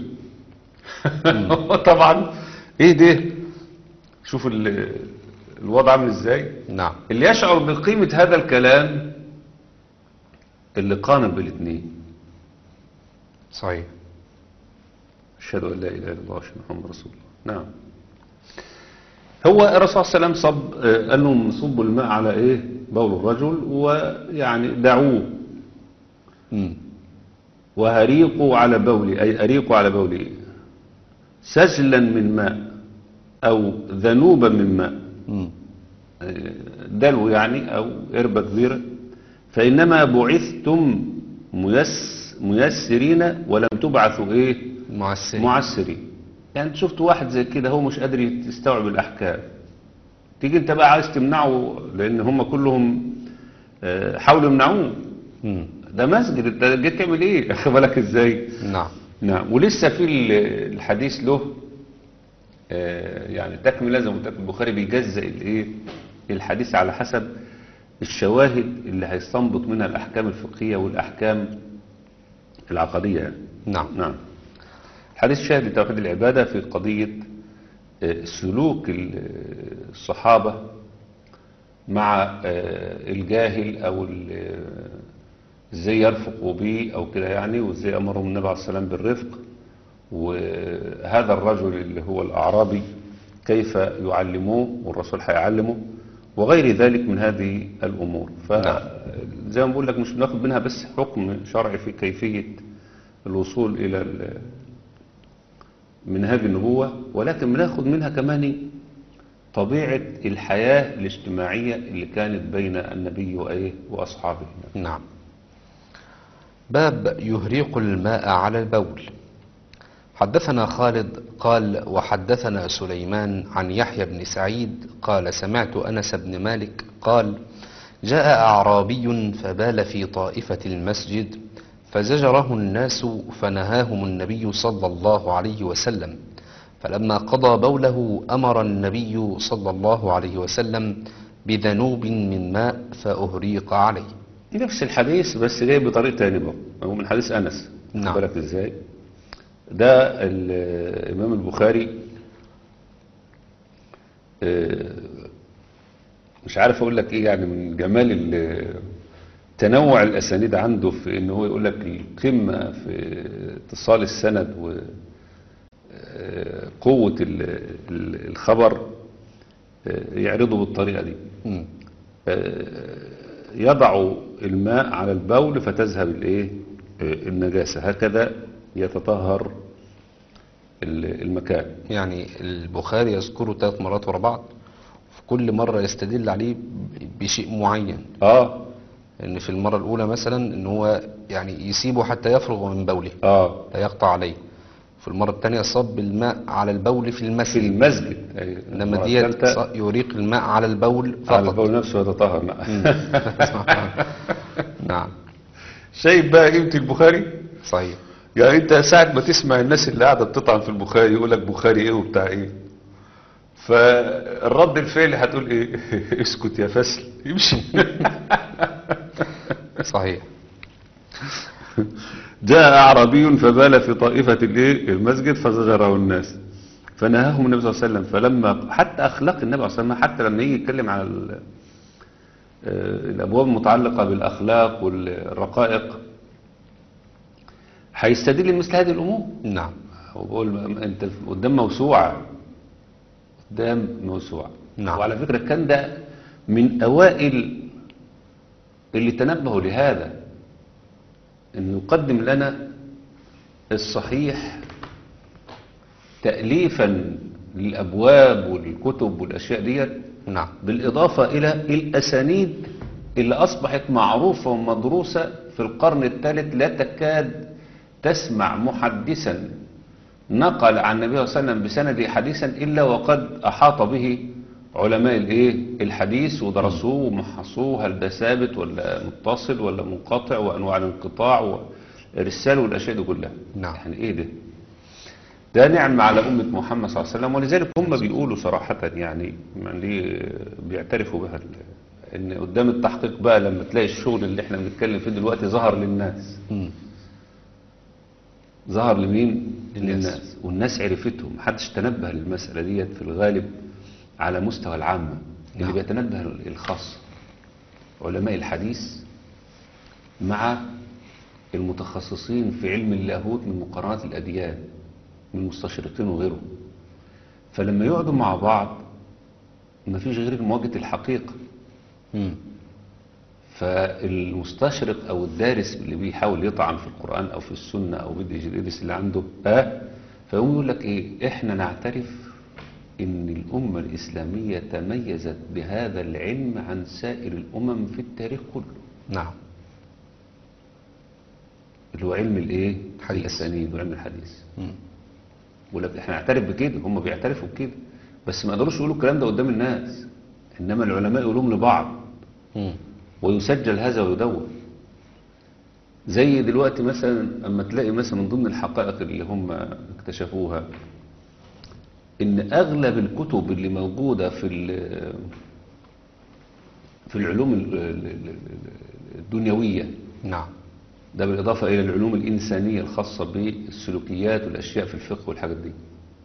طبعا إيه ده شوف ال- الوضع عامل إزاي نعم اللي يشعر بقيمة هذا الكلام اللي قارن بالاثنين صحيح أشهد أن لا إله إلا الله وأشهد أن محمد رسول الله نعم هو الرسول صلى الله عليه وسلم صب آه، قال لهم صبوا الماء على إيه بول الرجل ويعني دعوه مم. وهريقوا على بولي أي أريقوا على بولي سجلا من ماء أو ذنوبا من ماء مم. دلو يعني أو قربة كبيرة فإنما بعثتم ميس ميسرين ولم تبعثوا إيه معسرين معسرين يعني انت شفت واحد زي كده هو مش قادر يستوعب الأحكام تيجي انت بقى عايز تمنعه لأن هم كلهم آه، حاولوا يمنعوه مم. ده مسجد انت جيت تعمل ايه اخد بالك ازاي نعم نعم ولسه في ال- الحديث له آه، يعني تكملة زي ما قلت لك البخاري بيجزأ الايه الحديث على حسب الشواهد اللي هيستنبط منها الأحكام الفقهية والأحكام العقدية يعني. نعم نعم الحديث شاهد لتوحيد العبادة في قضية آه، سلوك ال- الصحابة مع آه، الجاهل أو ال- آه، ازاي يرفقوا به أو كده يعني وازاي أمرهم النبي عليه السلام بالرفق وهذا الرجل اللي هو الأعرابي كيف يعلموه والرسول هيعلمه وغير ذلك من هذه الأمور فزي ما بقول لك مش بناخد منها بس حكم شرعي في كيفية الوصول إلى ال- منهاج النبوة ولكن بناخد منها كمان طبيعة الحياة الاجتماعية اللي كانت بين النبي وإيه وأصحابه نعم باب يهريق الماء على البول حدثنا خالد قال وحدثنا سليمان عن يحيى بن سعيد قال سمعت أنس بن مالك قال جاء أعرابي فبال في طائفة المسجد فزجره الناس فنهاهم النبي صلى الله عليه وسلم فلما قضى بوله أمر النبي صلى الله عليه وسلم بذنوب من ماء فأهريق عليه نفس الحديث بس جاي بطريقة تاني بقى هو من حديث أنس نعم. خد بالك ازاي ده الإمام البخاري آه، مش عارف أقول لك إيه يعني من جمال ال- تنوع الأسانيد عنده في إن هو يقول لك القمة في اتصال السند وقوة الخبر آه، يعرضه بالطريقة دي مم. يضع الماء على البول فتذهب الايه آه، النجاسة هكذا يتطهر ال- المكان يعني البخاري يذكره ثلاث مرات ورا بعض في كل مرة يستدل عليه ب- بشيء معين اه ان في المرة الاولى مثلا ان هو يعني يسيبه حتى يفرغ من بوله اه لا يقطع عليه في المرة الثانية صب الماء على البول في في المسجد المسجد أي انما المرة ديت الثالثة ص- يريق الماء على البول على فقط البول نفسه يتطهر نعم. نعم شايف بقى قيمة البخاري صحيح يعني انت ساعة ما تسمع الناس اللي قاعدة بتطعن في البخاري يقول لك بخاري ايه وبتاع ايه فالرد الفعلي هتقول ايه اسكت يا فسل يمشي صحيح جاء أعرابي فبال في طائفة الايه المسجد فزجره الناس فنهاهم النبي صلى الله عليه وسلم فلما حتى أخلاق النبي صلى الله عليه وسلم حتى لما يجي يتكلم على ال- آه، الأبواب المتعلقة بالأخلاق والرقائق هيستدل مثل هذه الأمور نعم هو بقول أنت قدام موسوعة قدام موسوعة نعم. وعلى فكرة كان ده من أوائل اللي تنبهوا لهذا أنه يقدم لنا الصحيح تأليفا للأبواب والكتب والأشياء ديت نعم بالإضافة إلى الأسانيد اللي أصبحت معروفة ومدروسة في القرن الثالث لا تكاد تسمع محدثا نقل عن النبي صلى الله عليه وسلم بسنده حديثا إلا وقد أحاط به علماء الإيه الحديث ودرسوه ومحصوه هل ده ثابت ولا متصل ولا منقطع وأنواع الانقطاع والرسالة والأشياء دي كلها نعم. يعني إيه ده ده نعم على أمة محمد صلى الله عليه وسلم ولذلك هم بيقولوا صراحة يعني يعني بيعترفوا بها ان قدام التحقيق بقى لما تلاقي الشغل اللي احنا بنتكلم فيه دلوقتي ظهر للناس مم. ظهر لمين للناس. للناس والناس عرفتهم محدش تنبه للمسألة ديت في الغالب على مستوى العامة اللي نعم. بيتنبه الخاص علماء الحديث مع المتخصصين في علم اللاهوت من مقارنات الأديان من المستشرقين وغيرهم فلما يقعدوا مع بعض مفيش غير مواجهة الحقيقة مم. فالمستشرق او الدارس اللي بيحاول يطعن في القرآن او في السنة او بده يدرس اللي عنده اه فيقوم يقول لك ايه احنا نعترف ان الامة الاسلامية تميزت بهذا العلم عن سائر الامم في التاريخ كله نعم اللي هو علم الايه حديث. الاسانيد وعلم الحديث مم. يقول لك احنا نعترف بكده هم بيعترفوا بكده بس ما قدروش يقولوا الكلام ده قدام الناس انما العلماء يقولوهم لبعض مم. ويسجل هذا ويدون زي دلوقتي مثلا اما تلاقي مثلا من ضمن الحقائق اللي هم اكتشفوها ان اغلب الكتب اللي موجودة في ال- في العلوم ال- ال- ال- الدنيوية نعم ده بالإضافة إلى العلوم الإنسانية الخاصة بالسلوكيات والأشياء في الفقه والحاجات دي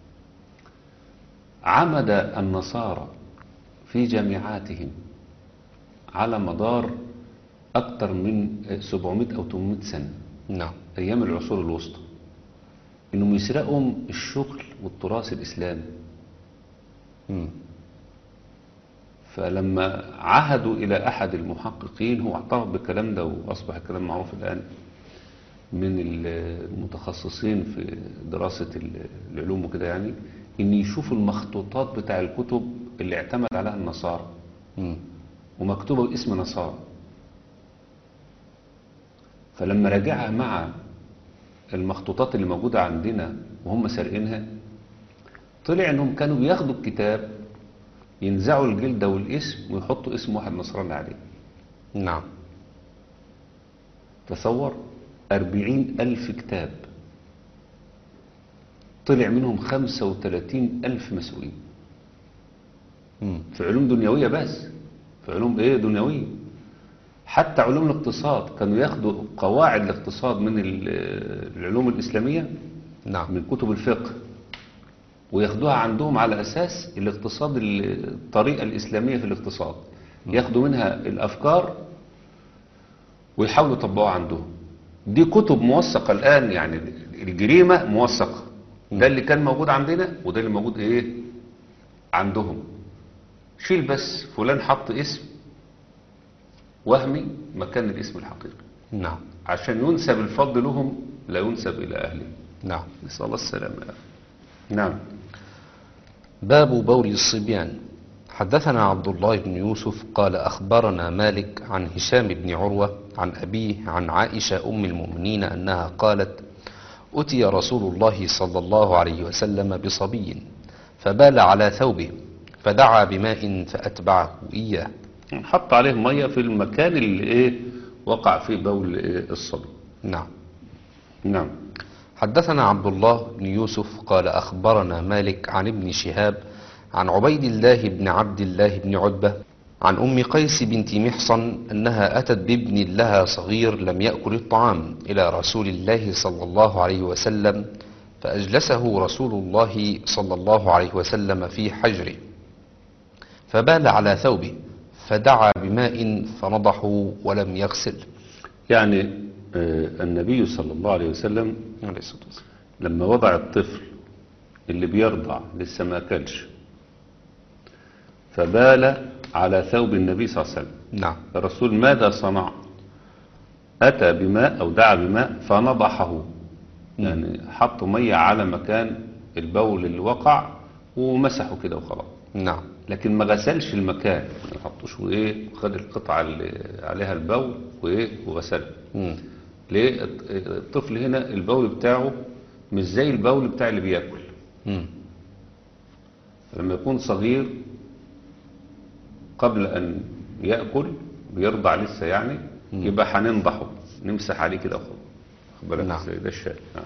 عمد النصارى في جامعاتهم على مدار أكثر من 700 أو 800 سنة نعم أيام العصور الوسطى إنهم يسرقوا الشغل والتراث الإسلامي مم. فلما عهدوا إلى أحد المحققين هو اعترف بالكلام ده وأصبح الكلام معروف الآن من المتخصصين في دراسة العلوم وكده يعني إن يشوفوا المخطوطات بتاع الكتب اللي اعتمد عليها النصارى مم. ومكتوبة باسم نصارى فلما راجعها مع المخطوطات اللي موجودة عندنا وهم سارقينها طلع انهم كانوا بياخدوا الكتاب ينزعوا الجلدة والاسم ويحطوا اسم واحد نصراني عليه نعم تصور أربعين ألف كتاب طلع منهم خمسة وثلاثين ألف مسؤولين مم. في علوم دنيوية بس في علوم ايه دنيوية حتى علوم الاقتصاد كانوا ياخدوا قواعد الاقتصاد من ال- العلوم الإسلامية نعم من كتب الفقه وياخدوها عندهم على أساس الاقتصاد ال- الطريقة الإسلامية في الاقتصاد ياخدوا منها الأفكار ويحاولوا يطبقوها عندهم دي كتب موثقة الآن يعني الجريمة موثقة ده اللي كان موجود عندنا وده اللي موجود ايه عندهم شيل بس فلان حط اسم وهمي مكان الاسم الحقيقي نعم عشان ينسب الفضل لهم لا ينسب إلى أهله نعم نسأل الله السلامة يا أخي. نعم باب بول الصبيان حدثنا عبد الله بن يوسف قال أخبرنا مالك عن هشام بن عروة عن أبيه عن عائشة أم المؤمنين أنها قالت أتي رسول الله صلى الله عليه وسلم بصبي فبال على ثوبه فدعا بماء فأتبعه إياه حط عليه مية في المكان اللي ايه وقع فيه بول إيه الصبي نعم نعم حدثنا عبد الله بن يوسف قال أخبرنا مالك عن ابن شهاب عن عبيد الله بن عبد الله بن عتبة عن أم قيس بنت محصن أنها أتت بابن لها صغير لم يأكل الطعام إلى رسول الله صلى الله عليه وسلم فأجلسه رسول الله صلى الله عليه وسلم في حجره فبال على ثوبه فدعا بماء فنضحه ولم يغسل يعني آه، النبي صلى الله عليه وسلم عليه الصلاة والسلام لما وضع الطفل اللي بيرضع لسه ما اكلش فبال على ثوب النبي صلى الله عليه وسلم نعم الرسول ماذا صنع أتى بماء أو دعا بماء فنضحه يعني حط مية على مكان البول اللي وقع ومسحه كده وخلاص نعم لكن ما غسلش المكان ما حطوش وايه وخد القطعة اللي عليها البول وايه وغسلها مم. ليه الط- الطفل هنا البول بتاعه مش زي البول بتاع اللي بياكل مم. لما يكون صغير قبل أن يأكل بيرضع لسه يعني يبقى هننضحه نمسح عليه كده وخلاص خد بالك نعم. ازاي ده الشاي نعم.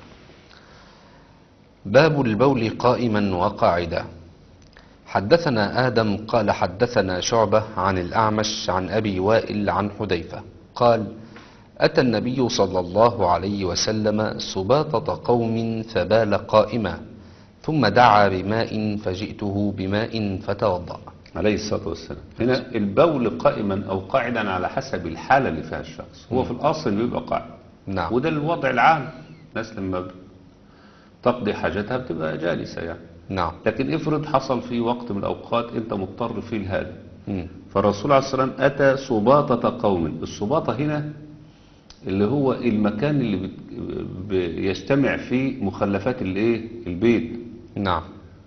باب البول قائما وقاعدا حدثنا آدم قال حدثنا شعبة عن الأعمش عن أبي وائل عن حذيفة قال أتى النبي صلى الله عليه وسلم سباطة قوم فبال قائما ثم دعا بماء فجئته بماء فتوضأ عليه الصلاة والسلام هنا البول قائما أو قاعدا على حسب الحالة اللي فيها الشخص هو في الأصل بيبقى قاعد نعم وده الوضع العام الناس لما تقضي حاجتها بتبقى جالسة يعني نعم لكن افرض حصل في وقت من الأوقات أنت مضطر فيه لهذا مم. فالرسول عليه الصلاة والسلام أتى سباطة قوم السباطة هنا اللي هو المكان اللي بت- بيجتمع فيه مخلفات الايه البيت نعم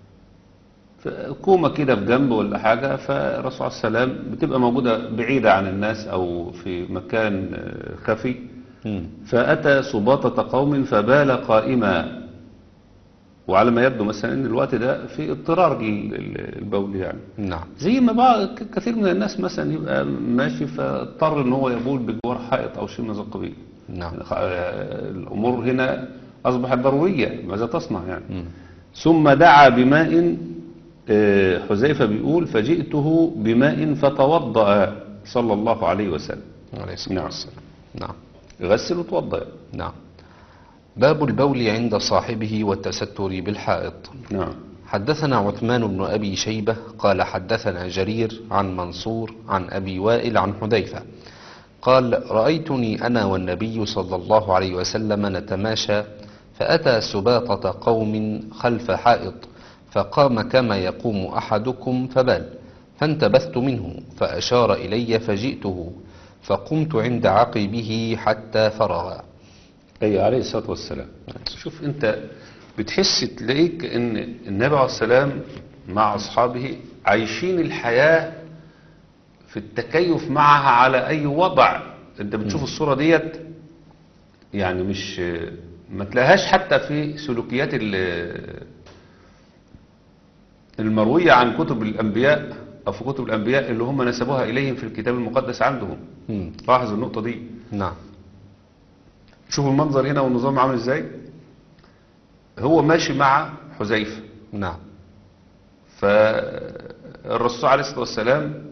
كومة كده في جنب ولا حاجة فالرسول عليه السلام بتبقى موجودة بعيدة عن الناس أو في مكان آه، خفي مم. فأتى سباطة قوم فبال قائما وعلى ما يبدو مثلا ان الوقت ده في اضطرار لل- لل- البول يعني نعم زي ما بعض ك- كثير من الناس مثلا يبقى ماشي فاضطر ان هو يبول بجوار حائط او شيء من هذا القبيل نعم خ- آه، الامور هنا اصبحت ضروريه ماذا تصنع يعني مم. ثم دعا بماء آه، حذيفه بيقول فجئته بماء فتوضا صلى الله عليه وسلم عليه الصلاة نعم. والسلام نعم غسل وتوضا نعم باب البول عند صاحبه والتستر بالحائط نعم حدثنا عثمان بن أبي شيبة قال حدثنا جرير عن منصور عن أبي وائل عن حذيفة قال رأيتني أنا والنبي صلى الله عليه وسلم نتماشى فأتى سباطة قوم خلف حائط فقام كما يقوم أحدكم فبال فانتبذت منه فأشار إلي فجئته فقمت عند عقبه حتى فرغ أي عليه الصلاة والسلام شوف أنت بتحس تلاقيك أن النبي عليه السلام مع أصحابه عايشين الحياة في التكيف معها على أي وضع أنت بتشوف الصورة ديت يعني مش ما تلاقيهاش حتى في سلوكيات ال- المروية عن كتب الأنبياء أو في كتب الأنبياء اللي هم نسبوها إليهم في الكتاب المقدس عندهم مم. لاحظ النقطة دي نعم شوفوا المنظر هنا والنظام عامل ازاي هو ماشي مع حذيفة نعم فالرسول عليه الصلاة والسلام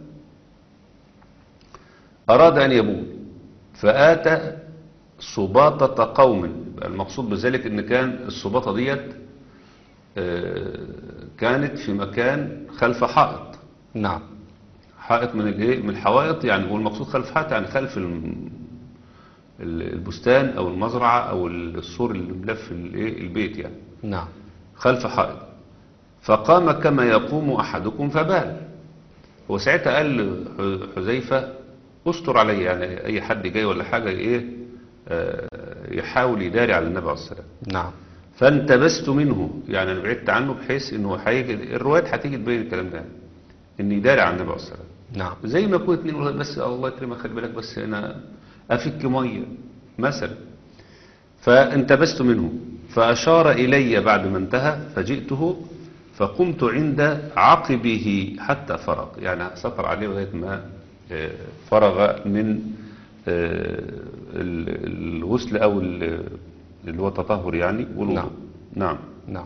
أراد أن يبول فآتى سباطة قوم يبقى المقصود بذلك أن كان السباطة ديت آه، كانت في مكان خلف حائط نعم حائط من الايه من الحوائط يعني هو المقصود خلف حائط يعني خلف الم- ال- البستان او المزرعه او السور اللي ملف الايه البيت يعني نعم خلف حائط فقام كما يقوم احدكم فبال هو ساعتها قال لحذيفه استر علي يعني اي حد جاي ولا حاجه ايه آه، يحاول يداري على النبي عليه الصلاه والسلام نعم فانتبست منه يعني انا بعدت عنه بحيث انه هيجي الروايات هتيجي تبين الكلام ده ان يداري على النبي عليه الصلاه والسلام نعم زي ما يكون اتنين يقولوا بس الله يكرمك خلي بالك بس انا افك ميه مثلا فانتبست منه فاشار الي بعد ما انتهى فجئته فقمت عند عقبه حتى فرغ يعني سطر عليه لغايه ما آه، فرغ من آه، ال- الغسل او ال- اللي هو التطهر يعني والوضوء نعم. نعم نعم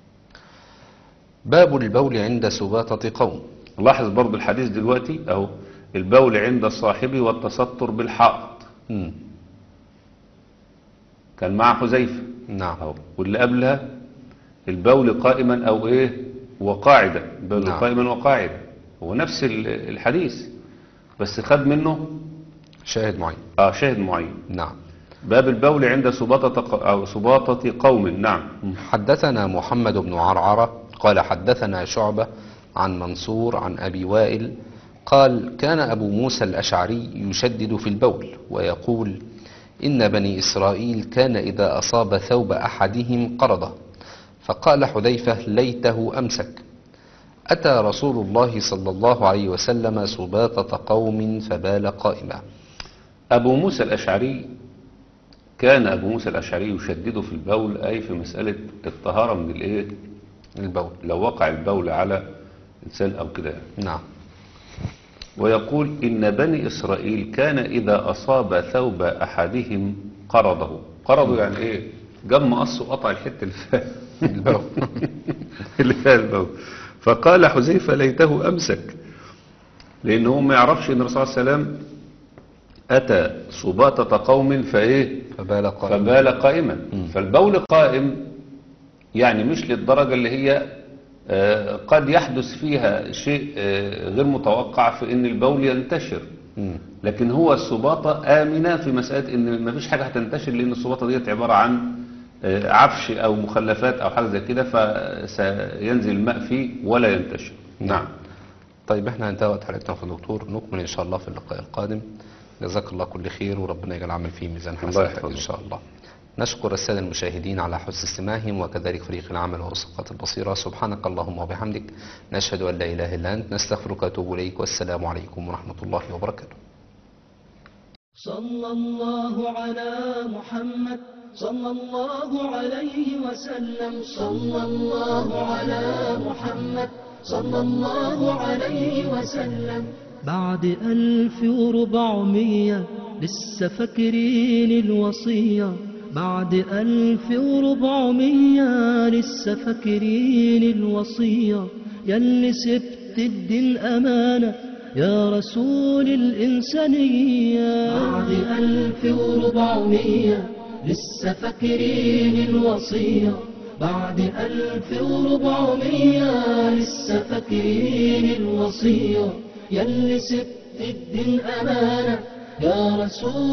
باب البول عند سباطة قوم لاحظ برضو الحديث دلوقتي اهو البول عند صاحبه والتستر بالحائط مم. كان مع حذيفه نعم اهو واللي قبلها البول قائما او ايه وقاعدا البول نعم. قائما وقاعدا هو نفس ال- الحديث بس خد منه شاهد معين اه شاهد معين نعم باب البول عند سباطة ق- او سباطة قوم نعم حدثنا محمد بن عرعرة قال حدثنا شعبة عن منصور عن أبي وائل قال كان أبو موسى الأشعري يشدد في البول ويقول إن بني إسرائيل كان إذا أصاب ثوب أحدهم قرضه فقال حذيفة ليته أمسك أتى رسول الله صلى الله عليه وسلم سباطة قوم فبال قائما ابو موسى الاشعري كان ابو موسى الاشعري يشدد في البول اي في مسألة الطهارة من الايه البول لو وقع البول على انسان او كده يعني. نعم ويقول إن بني إسرائيل كان إذا أصاب ثوب أحدهم قرضه قرضه يعني إيه جاب مقص وقطع الحتة اللي فيها البول اللي فيها البول فقال حذيفة ليته أمسك لأنه ما يعرفش إن الرسول صلى الله عليه وسلم أتى سباطة قوم فإيه فبال قائما فبال قائما فالبول قائم يعني مش للدرجة اللي هي آه، قد يحدث فيها شيء آه، غير متوقع في ان البول ينتشر مم. لكن هو السباطة آمنة في مسألة ان ما فيش حاجة هتنتشر لان السباطة ديت عبارة عن آه، عفش او مخلفات او حاجة زي كده فسينزل الماء فيه ولا ينتشر نعم طيب احنا انتهى وقت حلقتنا في الدكتور نكمل ان شاء الله في اللقاء القادم جزاك الله كل خير وربنا يجعل عمل فيه ميزان الله حسناتك يحفظك. ان شاء الله نشكر السادة المشاهدين على حسن استماعهم وكذلك فريق العمل وأسقاط البصيرة سبحانك اللهم وبحمدك نشهد أن لا إله إلا أنت نستغفرك ونتوب إليك والسلام عليكم ورحمة الله وبركاته صلى الله على محمد صلى الله عليه وسلم صلى الله على محمد صلى الله عليه وسلم بعد ألف وربعمية لسه فاكرين الوصية بعد ألف وربعمية لسه فاكرين الوصية يلي سبت الدين أمانة يا رسول الإنسانية بعد ألف وربعمية لسه فاكرين الوصية بعد ألف وربعمية لسه فاكرين الوصية يلي سبت الدين أمانة يا رسول